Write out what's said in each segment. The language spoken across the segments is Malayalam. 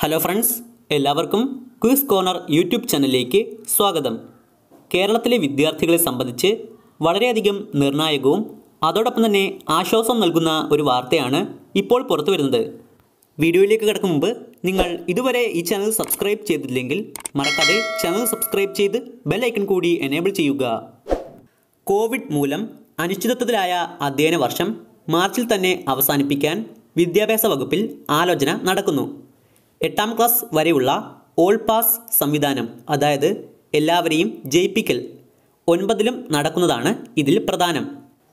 ഹലോ ഫ്രണ്ട്സ് എല്ലാവർക്കും ക്വിസ് കോർണർ യൂട്യൂബ് ചാനലിലേക്ക് സ്വാഗതം കേരളത്തിലെ വിദ്യാർത്ഥികളെ സംബന്ധിച്ച് വളരെയധികം നിർണായകവും അതോടൊപ്പം തന്നെ ആശ്വാസം നൽകുന്ന ഒരു വാർത്തയാണ് ഇപ്പോൾ പുറത്തു വരുന്നത് വീഡിയോയിലേക്ക് കിടക്കും മുമ്പ് നിങ്ങൾ ഇതുവരെ ഈ ചാനൽ സബ്സ്ക്രൈബ് ചെയ്തിട്ടില്ലെങ്കിൽ മറക്കാതെ ചാനൽ സബ്സ്ക്രൈബ് ചെയ്ത് ബെല്ലൈക്കൺ കൂടി എനേബിൾ ചെയ്യുക കോവിഡ് മൂലം അനിശ്ചിതത്വത്തിലായ അധ്യയന വർഷം മാർച്ചിൽ തന്നെ അവസാനിപ്പിക്കാൻ വിദ്യാഭ്യാസ വകുപ്പിൽ ആലോചന നടക്കുന്നു എട്ടാം ക്ലാസ് വരെയുള്ള ഓൾ പാസ് സംവിധാനം അതായത് എല്ലാവരെയും ജയിപ്പിക്കൽ ഒൻപതിലും നടക്കുന്നതാണ് ഇതിൽ പ്രധാനം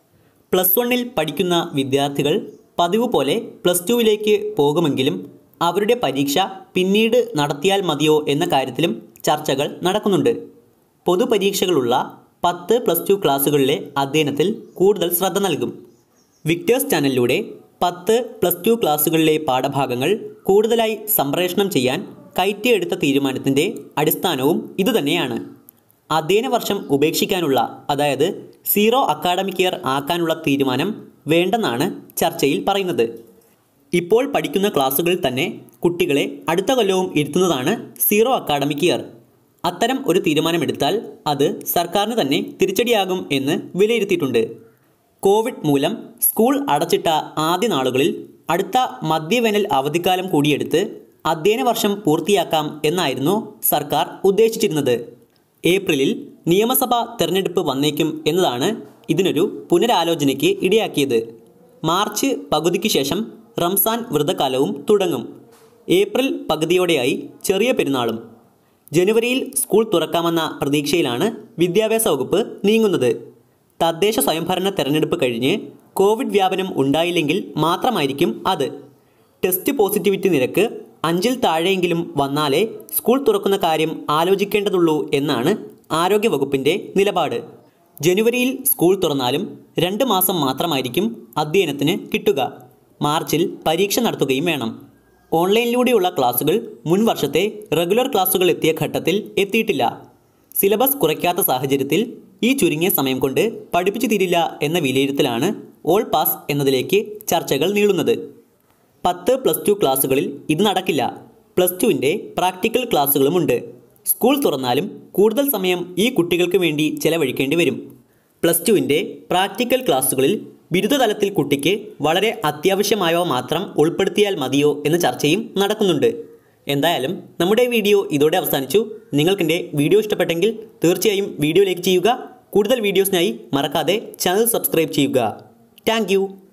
പ്ലസ് വണ്ണിൽ പഠിക്കുന്ന വിദ്യാർത്ഥികൾ പതിവ് പോലെ പ്ലസ് ടുവിലേക്ക് പോകുമെങ്കിലും അവരുടെ പരീക്ഷ പിന്നീട് നടത്തിയാൽ മതിയോ എന്ന കാര്യത്തിലും ചർച്ചകൾ നടക്കുന്നുണ്ട് പൊതുപരീക്ഷകളുള്ള പത്ത് പ്ലസ് ടു ക്ലാസ്സുകളിലെ അധ്യയനത്തിൽ കൂടുതൽ ശ്രദ്ധ നൽകും വിക്ടേഴ്സ് ചാനലിലൂടെ പത്ത് പ്ലസ് ടു ക്ലാസ്സുകളിലെ പാഠഭാഗങ്ങൾ കൂടുതലായി സംപ്രേഷണം ചെയ്യാൻ കയറ്റിയെടുത്ത തീരുമാനത്തിൻ്റെ അടിസ്ഥാനവും ഇതുതന്നെയാണ് അധ്യയന വർഷം ഉപേക്ഷിക്കാനുള്ള അതായത് സീറോ അക്കാഡമിക് ഇയർ ആക്കാനുള്ള തീരുമാനം വേണ്ടെന്നാണ് ചർച്ചയിൽ പറയുന്നത് ഇപ്പോൾ പഠിക്കുന്ന ക്ലാസ്സുകളിൽ തന്നെ കുട്ടികളെ അടുത്ത കൊല്ലവും ഇരുത്തുന്നതാണ് സീറോ അക്കാഡമിക് ഇയർ അത്തരം ഒരു തീരുമാനമെടുത്താൽ അത് സർക്കാരിന് തന്നെ തിരിച്ചടിയാകും എന്ന് വിലയിരുത്തിയിട്ടുണ്ട് കോവിഡ് മൂലം സ്കൂൾ അടച്ചിട്ട ആദ്യ നാളുകളിൽ അടുത്ത മധ്യവേനൽ അവധിക്കാലം കൂടിയെടുത്ത് അധ്യയന വർഷം പൂർത്തിയാക്കാം എന്നായിരുന്നു സർക്കാർ ഉദ്ദേശിച്ചിരുന്നത് ഏപ്രിലിൽ നിയമസഭാ തെരഞ്ഞെടുപ്പ് വന്നേക്കും എന്നതാണ് ഇതിനൊരു പുനരാലോചനയ്ക്ക് ഇടയാക്കിയത് മാർച്ച് പകുതിക്ക് ശേഷം റംസാൻ വ്രതകാലവും തുടങ്ങും ഏപ്രിൽ പകുതിയോടെയായി ചെറിയ പെരുന്നാളും ജനുവരിയിൽ സ്കൂൾ തുറക്കാമെന്ന പ്രതീക്ഷയിലാണ് വിദ്യാഭ്യാസ വകുപ്പ് നീങ്ങുന്നത് തദ്ദേശ സ്വയംഭരണ തെരഞ്ഞെടുപ്പ് കഴിഞ്ഞ് കോവിഡ് വ്യാപനം ഉണ്ടായില്ലെങ്കിൽ മാത്രമായിരിക്കും അത് ടെസ്റ്റ് പോസിറ്റിവിറ്റി നിരക്ക് അഞ്ചിൽ താഴെയെങ്കിലും വന്നാലേ സ്കൂൾ തുറക്കുന്ന കാര്യം ആലോചിക്കേണ്ടതുള്ളൂ എന്നാണ് ആരോഗ്യവകുപ്പിൻ്റെ നിലപാട് ജനുവരിയിൽ സ്കൂൾ തുറന്നാലും രണ്ട് മാസം മാത്രമായിരിക്കും അധ്യയനത്തിന് കിട്ടുക മാർച്ചിൽ പരീക്ഷ നടത്തുകയും വേണം ഓൺലൈനിലൂടെയുള്ള ക്ലാസുകൾ മുൻ വർഷത്തെ റെഗുലർ ക്ലാസുകൾ എത്തിയ ഘട്ടത്തിൽ എത്തിയിട്ടില്ല സിലബസ് കുറയ്ക്കാത്ത സാഹചര്യത്തിൽ ഈ ചുരുങ്ങിയ സമയം കൊണ്ട് പഠിപ്പിച്ചു തീരില്ല എന്ന വിലയിരുത്തലാണ് ഓൾ പാസ് എന്നതിലേക്ക് ചർച്ചകൾ നീളുന്നത് പത്ത് പ്ലസ് ടു ക്ലാസ്സുകളിൽ ഇത് നടക്കില്ല പ്ലസ് ടുവിൻ്റെ പ്രാക്ടിക്കൽ ക്ലാസ്സുകളുമുണ്ട് സ്കൂൾ തുറന്നാലും കൂടുതൽ സമയം ഈ കുട്ടികൾക്ക് വേണ്ടി ചെലവഴിക്കേണ്ടി വരും പ്ലസ് ടുവിൻ്റെ പ്രാക്ടിക്കൽ ക്ലാസ്സുകളിൽ ബിരുദതലത്തിൽ കുട്ടിക്ക് വളരെ അത്യാവശ്യമായവ മാത്രം ഉൾപ്പെടുത്തിയാൽ മതിയോ എന്ന ചർച്ചയും നടക്കുന്നുണ്ട് എന്തായാലും നമ്മുടെ വീഡിയോ ഇതോടെ അവസാനിച്ചു നിങ്ങൾക്കെൻ്റെ വീഡിയോ ഇഷ്ടപ്പെട്ടെങ്കിൽ തീർച്ചയായും വീഡിയോ ലൈക്ക് ചെയ്യുക കൂടുതൽ വീഡിയോസിനായി മറക്കാതെ ചാനൽ സബ്സ്ക്രൈബ് ചെയ്യുക താങ്ക്